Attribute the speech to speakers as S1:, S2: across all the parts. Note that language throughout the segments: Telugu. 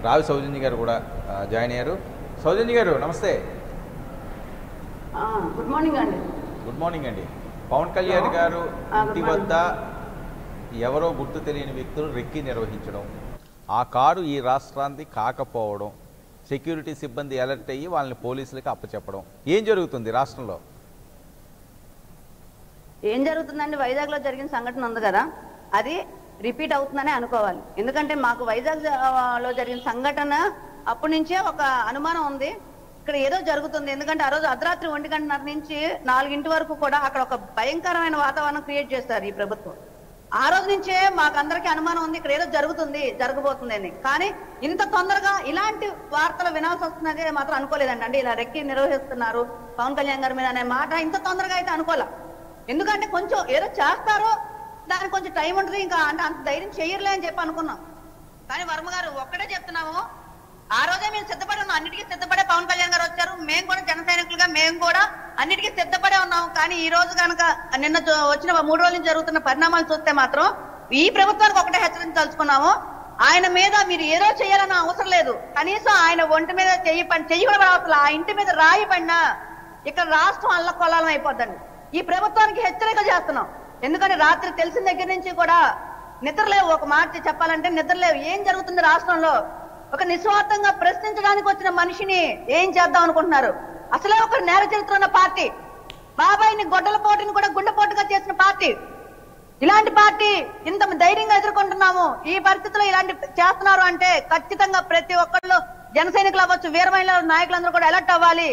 S1: రావి సౌజన్య గారు కూడా ఆ, జాయిన్ అయ్యారు సౌజన్య గారు నమస్తే
S2: ఆ, గుడ్ మార్నింగ్ అండి
S1: గుడ్ మార్నింగ్ అండి పవన్ కళ్యాణ్ గారు
S2: ఆ,
S1: ఇంటి
S2: గుడ్
S1: వద్ద ఎవరో గుర్తు తెలియని వ్యక్తులు రెక్కి నిర్వహించడం ఆ కారు ఈ రాష్ట్రానికి కాకపోవడం సెక్యూరిటీ సిబ్బంది అలర్ట్ అయ్యి వాళ్ళని పోలీసులకి అప్పచెప్పడం ఏం జరుగుతుంది రాష్ట్రంలో
S2: ఏం జరుగుతుందండి వైజాగ్ లో జరిగిన సంఘటన ఉంది కదా అది రిపీట్ అవుతుందని అనుకోవాలి ఎందుకంటే మాకు వైజాగ్ ఆ, లో జరిగిన సంఘటన అప్పటి నుంచే ఒక అనుమానం ఉంది ఇక్కడ ఏదో జరుగుతుంది ఎందుకంటే ఆ రోజు అర్ధరాత్రి ఒంటి గంటన్నర నుంచి నాలుగింటి వరకు కూడా అక్కడ ఒక భయంకరమైన వాతావరణం క్రియేట్ చేస్తారు ఈ ప్రభుత్వం ఆ రోజు నుంచే మాకందరికీ అనుమానం ఉంది ఇక్కడ ఏదో జరుగుతుంది జరగబోతుంది అని కానీ ఇంత తొందరగా ఇలాంటి వార్తలు వినాల్సి వస్తున్నది మాత్రం అనుకోలేదండి అంటే ఇలా రెక్కి నిర్వహిస్తున్నారు పవన్ కళ్యాణ్ గారి మీద అనే మాట ఇంత తొందరగా అయితే అనుకోలే ఎందుకంటే కొంచెం ఏదో చేస్తారో దానికి కొంచెం టైం ఉంటుంది ఇంకా అంటే అంత ధైర్యం చెయ్యర్లే అని చెప్పి అనుకున్నాం కానీ వర్మ గారు ఒక్కటే చెప్తున్నాము ఆ రోజే మేము సిద్ధపడి ఉన్నాం అన్నిటికీ సిద్ధపడే పవన్ కళ్యాణ్ గారు వచ్చారు మేము కూడా జన సైనికులుగా మేము కూడా అన్నిటికీ సిద్ధపడే ఉన్నాం కానీ ఈ రోజు కనుక నిన్న జ- వచ్చిన మూడు రోజుల నుంచి జరుగుతున్న పరిణామాలు చూస్తే మాత్రం ఈ ప్రభుత్వానికి ఒకటే హెచ్చరించదలుచుకున్నాము ఆయన మీద మీరు ఏదో చేయాలన్న అవసరం లేదు కనీసం ఆయన ఒంటి మీద చెయ్యి పని చెయ్యి కూడా పడవసలు ఆ ఇంటి మీద రాయి పడినా ఇక్కడ రాష్ట్రం అల్లకొల్లాలం అయిపోద్దండి ఈ ప్రభుత్వానికి హెచ్చరిక చేస్తున్నాం ఎందుకంటే రాత్రి తెలిసిన దగ్గర నుంచి కూడా నిద్రలేవు ఒక మాట చెప్పాలంటే నిద్రలేవు ఏం జరుగుతుంది రాష్ట్రంలో ఒక నిస్వార్థంగా ప్రశ్నించడానికి వచ్చిన మనిషిని ఏం చేద్దాం అనుకుంటున్నారు అసలే ఒక నేర చరిత్ర ఉన్న పార్టీ బాబాయిని గొడ్డల పోటుని కూడా గుండెపోటుగా చేసిన పార్టీ ఇలాంటి పార్టీ ఇంత ధైర్యంగా ఎదుర్కొంటున్నాము ఈ పరిస్థితిలో ఇలాంటి చేస్తున్నారు అంటే ఖచ్చితంగా ప్రతి ఒక్కళ్ళు జన సైనికులు అవ్వచ్చు వీర మహిళల నాయకులందరూ కూడా అలర్ట్ అవ్వాలి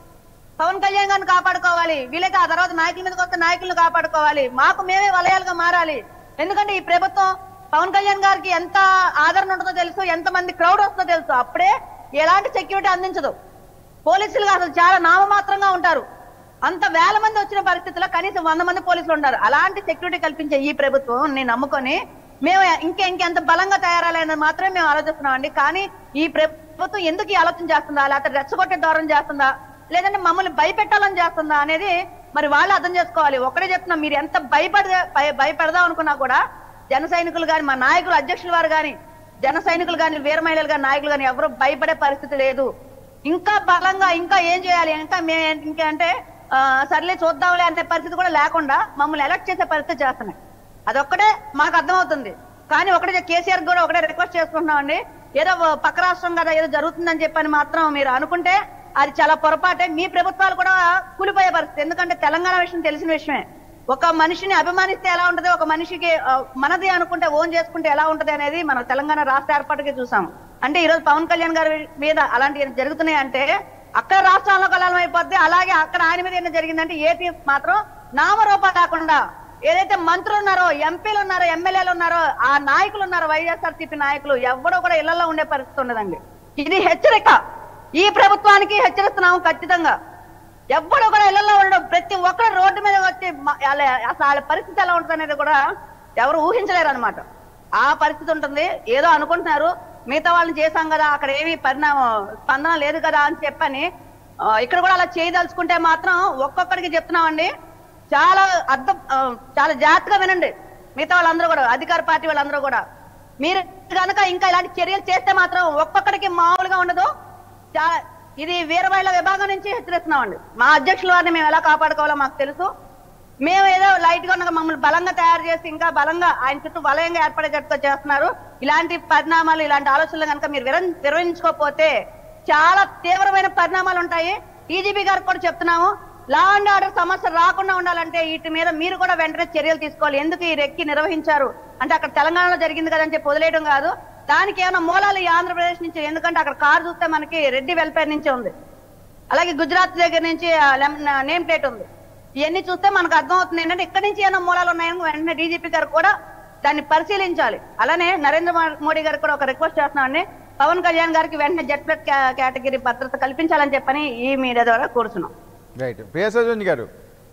S2: పవన్ కళ్యాణ్ గారిని కాపాడుకోవాలి వీళ్ళకి ఆ తర్వాత నాయకుల మీదకి వస్తే నాయకులను కాపాడుకోవాలి మాకు మేమే వలయాలుగా మారాలి ఎందుకంటే ఈ ప్రభుత్వం పవన్ కళ్యాణ్ గారికి ఎంత ఆదరణ ఉంటుందో తెలుసు ఎంత మంది క్రౌడ్ వస్తుందో తెలుసు అప్పుడే ఎలాంటి సెక్యూరిటీ అందించదు పోలీసులు అసలు చాలా నామమాత్రంగా ఉంటారు అంత వేల మంది వచ్చిన పరిస్థితుల్లో కనీసం వంద మంది పోలీసులు ఉన్నారు అలాంటి సెక్యూరిటీ కల్పించే ఈ ప్రభుత్వం నేను నమ్ముకొని మేము ఇంకా ఇంకెంత బలంగా తయారాలని మాత్రమే మేము ఆలోచిస్తున్నాం అండి కానీ ఈ ప్రభుత్వం ఎందుకు ఈ ఆలోచన చేస్తుందా లేకపోతే రెచ్చగొట్టే దూరం చేస్తుందా లేదంటే మమ్మల్ని భయపెట్టాలని చేస్తుందా అనేది మరి వాళ్ళు అర్థం చేసుకోవాలి ఒకటే చెప్తున్నా మీరు ఎంత భయపడ భయ- భయపెడదాం అనుకున్నా కూడా జన సైనికులు కానీ మా నాయకులు అధ్యక్షుల వారు కానీ జన సైనికులు కానీ వీర మహిళలు కానీ నాయకులు కానీ ఎవరు భయపడే పరిస్థితి లేదు ఇంకా బలంగా ఇంకా ఏం చేయాలి ఇంకా మే ఇంకా అంటే ఆ, సర్లే చూద్దాంలే అనే పరిస్థితి కూడా లేకుండా మమ్మల్ని ఎలక్ట్ చేసే పరిస్థితి చేస్తున్నాయి అదొక్కటే మాకు అర్థమవుతుంది కానీ ఒకటే కేసీఆర్ కూడా ఒకటే రిక్వెస్ట్ చేసుకుంటున్నామండి ఏదో పక్క రాష్ట్రం కదా ఏదో జరుగుతుందని చెప్పని మాత్రం మీరు అనుకుంటే అది చాలా పొరపాటే మీ ప్రభుత్వాలు కూడా కూలిపోయే పరిస్థితి ఎందుకంటే తెలంగాణ విషయం తెలిసిన విషయమే ఒక మనిషిని అభిమానిస్తే ఎలా ఉంటది ఒక మనిషికి ఆ, మనది అనుకుంటే ఓన్ చేసుకుంటే ఎలా ఉంటది అనేది మనం తెలంగాణ రాష్ట్ర ఏర్పాటుకి చూసాం అంటే ఈ రోజు పవన్ కళ్యాణ్ గారి మీద అలాంటివి జరుగుతున్నాయి అంటే అక్కడ రాష్ట్రాల్లో కలాలం అయిపోద్ది అలాగే అక్కడ ఆయన మీద ఏమైనా జరిగిందంటే ఏపీ మాత్రం నామరూప కాకుండా ఏదైతే మంత్రులు ఉన్నారో ఎంపీలు ఉన్నారో ఎమ్మెల్యేలు ఉన్నారో ఆ నాయకులు ఉన్నారో వైఎస్ఆర్సీపీ నాయకులు ఎవరో కూడా ఇళ్లలో ఉండే పరిస్థితి ఉండదండి ఇది హెచ్చరిక ఈ ప్రభుత్వానికి హెచ్చరిస్తున్నాము ఖచ్చితంగా ఎవ్వడు కూడా ఇళ్లలో ఉండడం ప్రతి ఒక్కరు రోడ్డు మీద వచ్చి మ- వాళ్ళ- అసలు వాళ్ళ పరిస్థితి ఎలా ఉంటుంది అనేది కూడా ఎవరు ఊహించలేరు అనమాట ఆ పరిస్థితి ఉంటుంది ఏదో అనుకుంటున్నారు మిగతా వాళ్ళని చేశాం కదా అక్కడ ఏమీ పరిణామం స్పందన లేదు కదా అని చెప్పని ఆ, ఇక్కడ కూడా అలా చేయదలుచుకుంటే మాత్రం ఒక్కొక్కడికి చెప్తున్నామండి చాలా అర్థం ఆ, చాలా జాగ్రత్తగా వినండి మిగతా వాళ్ళందరూ కూడా అధికార పార్టీ వాళ్ళందరూ కూడా మీరు కనుక ఇంకా ఇలాంటి చర్యలు చేస్తే మాత్రం ఒక్కొక్కడికి మామూలుగా ఉండదు చాలా ఇది వీరమహిళ విభాగం నుంచి హెచ్చరిస్తున్నామండి మా అధ్యక్షుల వారిని మేము ఎలా కాపాడుకోవాలో మాకు తెలుసు మేము ఏదో లైట్ గా ఉండగా మమ్మల్ని బలంగా తయారు చేసి ఇంకా బలంగా ఆయన చుట్టూ వలయంగా ఏర్పడేటట్టుగా చేస్తున్నారు ఇలాంటి పరిణామాలు ఇలాంటి ఆలోచనలు కనుక మీరు విర నిర్వహించుకోకపోతే చాలా తీవ్రమైన పరిణామాలు ఉంటాయి డీజీపీ గారికి కూడా చెప్తున్నాము లా అండ్ ఆర్డర్ సమస్య రాకుండా ఉండాలంటే వీటి మీద మీరు కూడా వెంటనే చర్యలు తీసుకోవాలి ఎందుకు ఈ రెక్కి నిర్వహించారు అంటే అక్కడ తెలంగాణలో జరిగింది కదని చెప్పి వదిలేయడం కాదు దానికి ఏమైనా మూలాలు ఈ ఆంధ్రప్రదేశ్ నుంచి ఎందుకంటే అక్కడ కారు చూస్తే మనకి రెడ్డి వెల్ఫేర్ నుంచి ఉంది అలాగే గుజరాత్ దగ్గర నుంచి నేమ్ ప్లేట్ ఉంది ఇవన్నీ చూస్తే మనకు అర్థమవుతుంది ఏంటంటే ఇక్కడ నుంచి ఏమైనా మూలాలు ఉన్నాయని వెంటనే డీజీపీ గారు కూడా దాన్ని పరిశీలించాలి అలానే నరేంద్ర మో- మోడీ గారికి కూడా ఒక రిక్వెస్ట్ చేస్తున్నామండి పవన్ కళ్యాణ్ గారికి వెంటనే జెట్ ప్లస్ కేటగిరీ భద్రత కల్పించాలని చెప్పని ఈ మీడియా ద్వారా కోరుతున్నాం
S1: రైట్ ప్రియ సౌజన్య గారు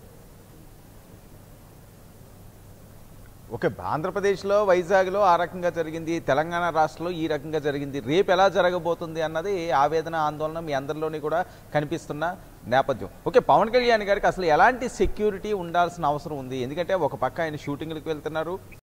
S1: ఓకే ఆంధ్రప్రదేశ్లో వైజాగ్లో ఆ రకంగా జరిగింది తెలంగాణ రాష్ట్రంలో ఈ రకంగా జరిగింది రేపు ఎలా జరగబోతుంది అన్నది ఆవేదన ఆందోళన మీ అందరిలోని కూడా కనిపిస్తున్న నేపథ్యం ఓకే పవన్ కళ్యాణ్ గారికి అసలు ఎలాంటి సెక్యూరిటీ ఉండాల్సిన అవసరం ఉంది ఎందుకంటే ఒక పక్క ఆయన షూటింగ్లకు వెళ్తున్నారు